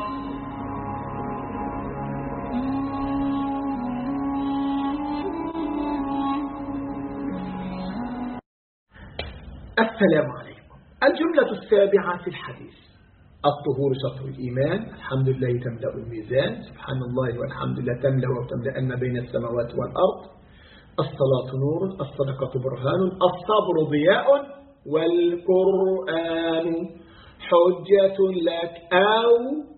السلام عليكم الجملة السابعة في الحديث الطهور شطر الإيمان الحمد لله تملأ الميزان سبحان الله والحمد لله تملأ وتملأن بين السماوات والأرض الصلاة نور الصدقة برهان الصبر ضياء والقرآن حجة لك أو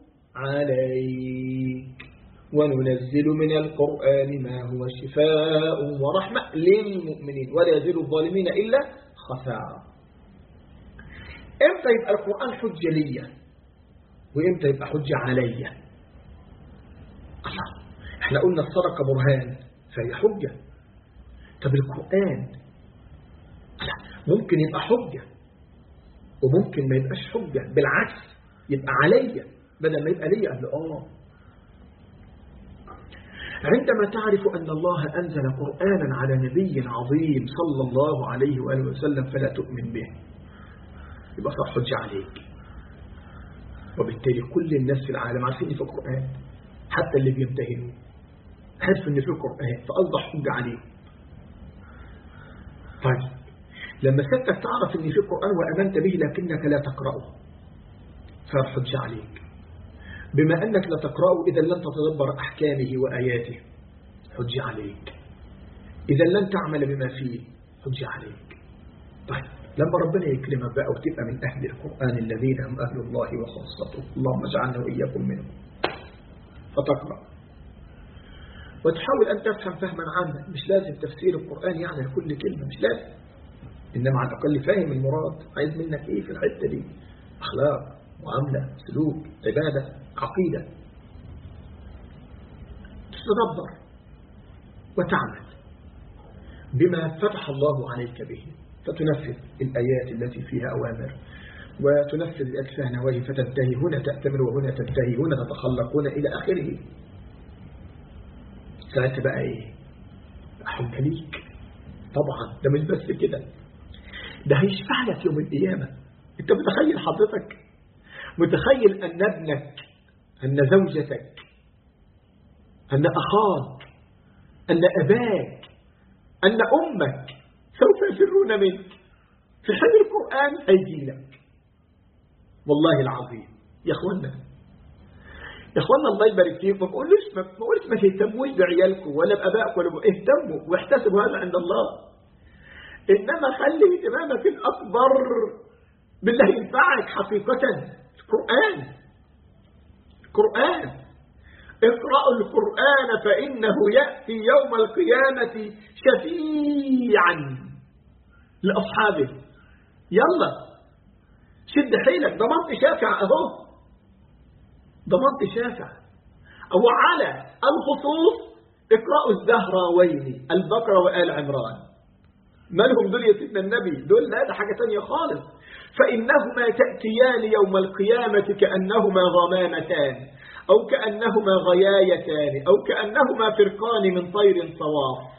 عليك وننزل من القرآن ما هو شفاء ورحمة للمؤمنين ولا يزيل الظالمين إلا خسارة امتى يبقى القرآن حجة ليا وامتى يبقى حجة عليا الله احنا قلنا الصدقة برهان فهي حجة طب القرآن ممكن يبقى حجة وممكن ما يبقاش حجة بالعكس يبقى عليا بدل ما يبقى ليا قبل اه عندما تعرف أن الله أنزل قرآنا على نبي عظيم صلى الله عليه وآله وسلم فلا تؤمن به يبقى صار حجة عليك وبالتالي كل الناس في العالم عارفين ان في قرآن حتى اللي بيمتهنوا عارف ان في قرآن فأصبح حجة عليه طيب لما ستك تعرف ان في قرآن وأمنت به لكنك لا تقرأه صار حجة عليك بما أنك لا تقرأه إذا لن تتدبر أحكامه وآياته حجة عليك إذا لن تعمل بما فيه حجة عليك طيب لما ربنا يكرمك بقى وتبقى من أهل القرآن الذين هم أهل الله وخاصته اللهم اجعلنا وإياكم منهم فتقرأ وتحاول أن تفهم فهما عاما مش لازم تفسير القرآن يعني لكل كلمة مش لازم إنما على الأقل فاهم المراد عايز منك إيه في الحتة دي أخلاق معاملة سلوك عبادة عقيدة تتدبر وتعمل بما فتح الله عليك به فتنفذ الآيات التي فيها أوامر وتنفذ الآيات فيها نواهي فتنتهي هنا تأتمر وهنا تنتهي هنا تتخلق هنا إلى آخره ساعتها بقى إيه حب ليك طبعا ده مش بس كده ده هيشفع لك يوم القيامة انت متخيل حضرتك متخيل أن ابنك أن زوجتك أن أخاك أن أباك أن أمك سوف يفرون منك في حين القرآن هيجي لك والله العظيم يا أخوانا يا أخوانا الله يبارك فيكم ما تقولوش ما تقولوش ما تهتموش بعيالكم ولا بأبائكم ولا اهتموا واحتسبوا هذا عند الله إنما خلي اهتمامك الأكبر بالله ينفعك حقيقة القرآن القرآن اقرأوا القرآن فإنه يأتي يوم القيامة شفيعا لأصحابه يلا شد حيلك ضمنت شافع أهو ضمنت شافع أو على الخصوص اقرأوا الزهراوين البقرة وآل عمران ما لهم دول يا سيدنا النبي دول لا ده حاجة تانية خالص فإنهما تأتيان يوم القيامة كأنهما غمامتان أو كأنهما غيايتان أو كأنهما فرقان من طير صواف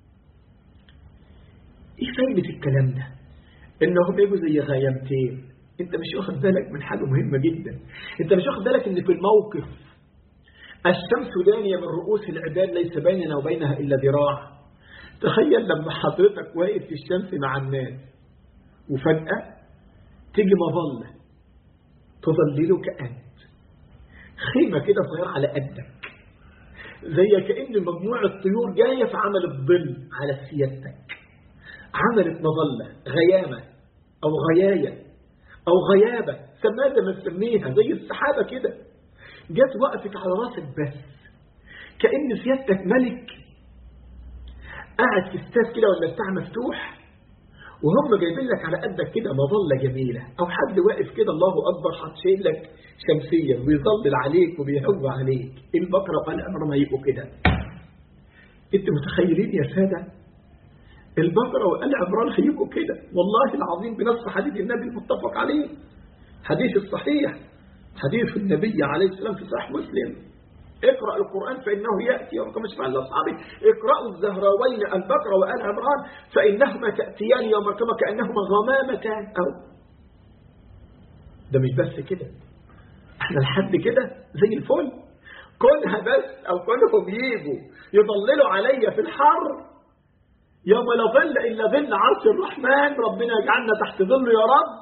إيه فايدة الكلام ده إنهم يجوا زي غيامتين أنت مش واخد بالك من حاجة مهمة جدا أنت مش واخد بالك إن في الموقف الشمس دانية من رؤوس العباد ليس بيننا وبينها إلا ذراع تخيل لما حضرتك واقف في الشمس مع الناس وفجأة تيجي مظلة تظللك أنت خيمة كده صغيرة على قدك زي كأن مجموعة طيور جاية فعملت ظل على سيادتك عملت مظلة غيامة أو غياية أو غيابة سماها ما تسميها زي السحابة كده جت وقفت على راسك بس كأن سيادتك ملك قاعد في استاذ كده ولا بتاع مفتوح وهم جايبين لك على قدك كده مظلة جميلة أو حد واقف كده الله أكبر حاطين لك شمسية وبيظلل عليك وبيهوى عليك البقرة قال أمر ما يبقوا كده أنتوا متخيلين يا سادة البقرة وآل عمران هيبقوا كده والله العظيم بنص حديث النبي المتفق عليه حديث الصحيح حديث النبي عليه السلام في صحيح مسلم اقرأ القرآن فإنه يأتي يوم كما شفع لأصحابه اقرأوا الزهراوين البقرة وآل عمران فإنهما تأتيان يوم القيامة كأنهما غمامتان أو ده مش بس كده احنا لحد كده زي الفل كونها بس أو كونهم يجوا يضللوا عليا في الحر يوم لا ظل إلا ظل عرش الرحمن ربنا يجعلنا تحت ظله يا رب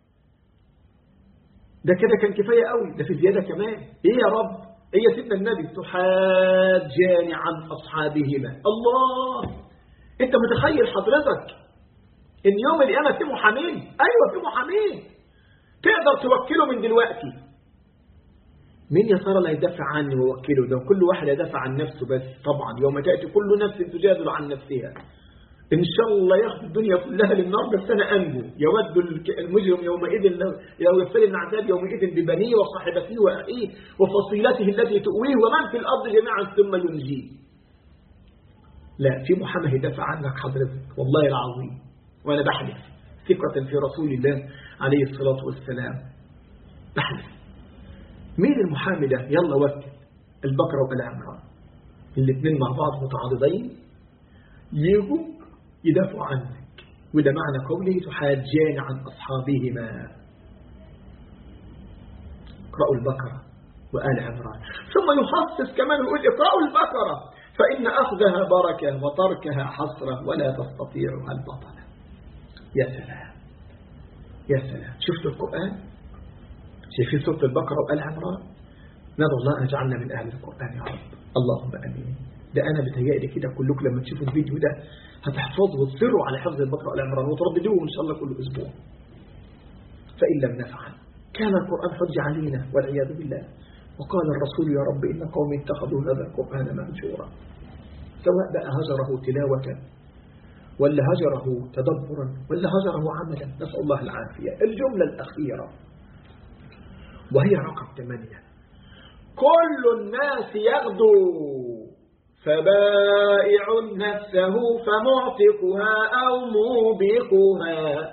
ده كده كان كفاية قوي ده في زيادة كمان ايه يا رب ايه يا سيدنا النبي تحاجاني عن أصحابهما الله انت متخيل حضرتك ان يوم القيامة في محامين ايوه في محامين تقدر توكله من دلوقتي مين يا ترى اللي هيدافع عني ووكله ده كل واحد يدافع عن نفسه بس طبعا يوم تأتي كل نفس تجادل عن نفسها إن شاء الله ياخذ الدنيا كلها للنار بس أنا أنجو يود المجرم يومئذ لو يفتري من عذاب يومئذ ببنيه وصاحبته وأخيه وفصيلته التي تؤويه ومن في الأرض جميعا ثم ينجيه لا في محمد يدافع عنك حضرتك والله العظيم وأنا بحلف ثقة في رسول الله عليه الصلاة والسلام بحلف مين المحامي ده يلا وكل البقرة وآل عمران الاثنين مع بعض متعاضدين يجوا يدافعوا عنك وده معنى قوله تحاجان عن أصحابهما اقرأوا البقرة وآل عمران ثم يخصص كمان ويقول اقرأوا البقرة فإن أخذها بركة وتركها حسرة ولا تستطيعها البطلة يا سلام يا سلام شفتوا القرآن شايفين سورة البقرة وآل عمران ندعو الله أن يجعلنا من أهل القرآن يا رب اللهم أمين ده أنا بتهيألي كده كلكم لما تشوفوا الفيديو ده هتحفظوا وتصروا على حفظ البقرة وآل عمران وترددوه إن شاء الله كل أسبوع فإن لم نفعل كان القرآن حجة علينا والعياذ بالله وقال الرسول يا رب إن قومي اتخذوا هذا القرآن مهجورا سواء بقى هجره تلاوة ولا هجره تدبرا ولا هجره عملا نسأل الله العافية الجملة الأخيرة وهي رقم ثمانية كل الناس يغدو فبائع نفسه فمعتقها أو موبقها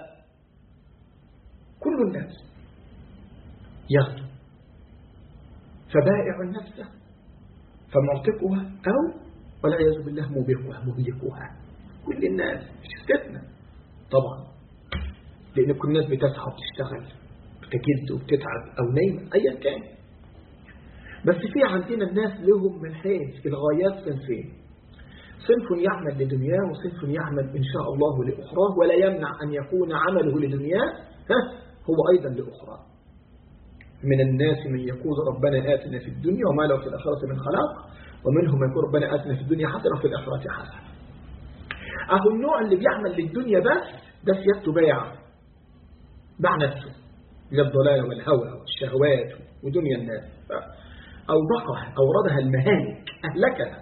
كل الناس يغدو فبائع نفسه فمعتقها أو والعياذ بالله موبقها مهلكها كل الناس مش استثناء طبعا لأن كل الناس بتسعى وبتشتغل بتجد وبتتعب أو نايمة أيا كان بس في عندنا الناس لهم من حيث الغايات صنفين صنف يعمل لدنياه وصنف يعمل إن شاء الله لأخراه ولا يمنع أن يكون عمله لدنياه ها هو أيضا لأخراه من الناس من يقول ربنا آتنا في الدنيا وما له في الآخرة من خلاق ومنهم من يقول ربنا آتنا في الدنيا حسنة وفي الآخرة حسنة أهو النوع اللي بيعمل للدنيا بس ده سيادته بايع باع نفسه للضلال والهوى والشهوات ودنيا الناس أوبقها أوردها المهالك أهلكها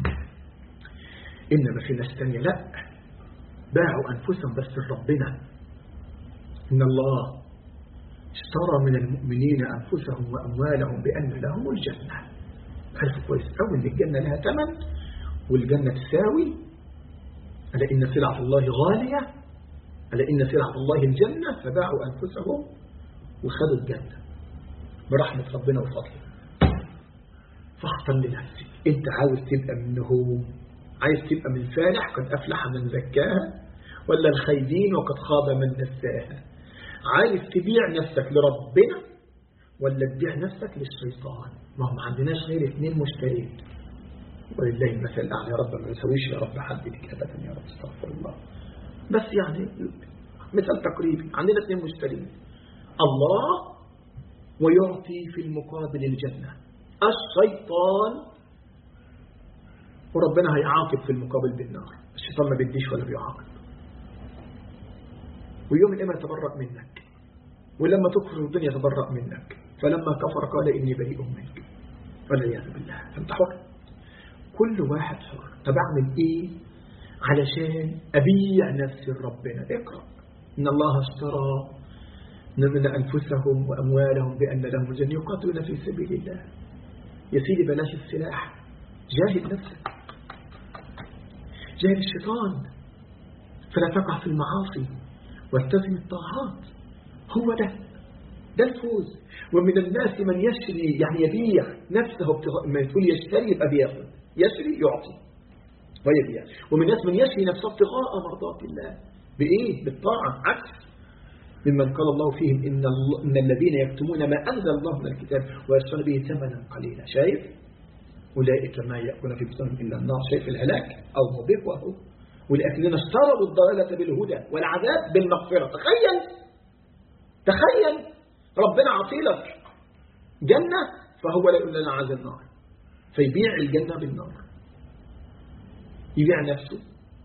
إنما في ناس تانية لا باعوا أنفسهم بس لربنا إن الله اشترى من المؤمنين أنفسهم وأموالهم بأن لهم الجنة عرفوا كويس أول إن الجنة لها ثمن والجنة تساوي ألا إن سلعة الله غالية ألا إن سلعة الله الجنة فباعوا أنفسهم وخدوا الجنة برحمة ربنا وفضله فاختر لنفسك انت عاوز تبقى منهم عايز تبقى من فالح قد أفلح من زكاها ولا الخيبين وقد خاب من دساها عايز تبيع نفسك لربنا ولا تبيع نفسك للشيطان ما هم عندناش غير اثنين مشترين ولله المثل الأعلى يا رب ما يسويش يا رب حد لك أبدا يا رب استغفر الله بس يعني مثل تقريبي عندنا اثنين مشترين الله ويعطي في المقابل الجنة الشيطان وربنا هيعاقب في المقابل بالنار الشيطان ما بيديش ولا بيعاقب ويوم القيامة يتبرأ منك ولما تكفر الدنيا يتبرأ منك فلما كفر قال إني بريء منك والعياذ بالله فانت حر كل واحد حر طب أعمل إيه علشان أبيع نفسي لربنا اقرأ إن الله اشترى من أنفسهم وأموالهم بأن لهم الجنة يقاتلون في سبيل الله يا سيدي بلاش السلاح جاهد نفسك جاهد الشيطان فلا تقع في المعاصي والتزم الطاعات هو ده ده الفوز ومن الناس من يشري يعني يبيع نفسه ابتغاء ما تقول يشتري يبقى بياخد يشري يعطي ويبيع ومن الناس من يشري نفسه ابتغاء مرضات الله بإيه؟ بالطاعة عكس ممن قال الله فيهم إن, إن الذين يكتمون ما أنزل الله من الكتاب ويشترون به ثمنا قليلا شايف أولئك ما يأكلون في بطونهم إلا النار شايف الهلاك أو مبقوه ولأننا اشتروا الضلالة بالهدى والعذاب بالمغفرة تخيل تخيل ربنا عطيلك جنة فهو لا يقول لنا عايز النار فيبيع الجنة بالنار يبيع نفسه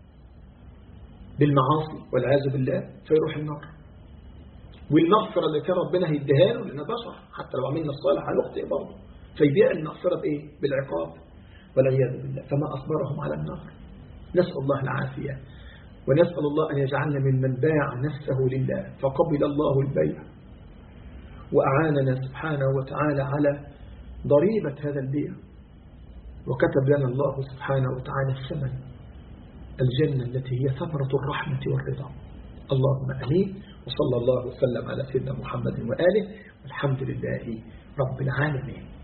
بالمعاصي والعياذ بالله فيروح النار والمغفرة اللي كان ربنا هيديها له لأنه بشر حتى لو عملنا الصالح هنخطئ برضه فيبيع المغفرة بإيه؟ بالعقاب والعياذ بالله فما أصبرهم على النار نسأل الله العافية ونسأل الله أن يجعلنا ممن باع نفسه لله فقبل الله البيع وأعاننا سبحانه وتعالى على ضريبة هذا البيع وكتب لنا الله سبحانه وتعالى الثمن الجنة التي هي ثمرة الرحمة والرضا اللهم أمين وصلى الله وسلم على سيدنا محمد وآله والحمد لله رب العالمين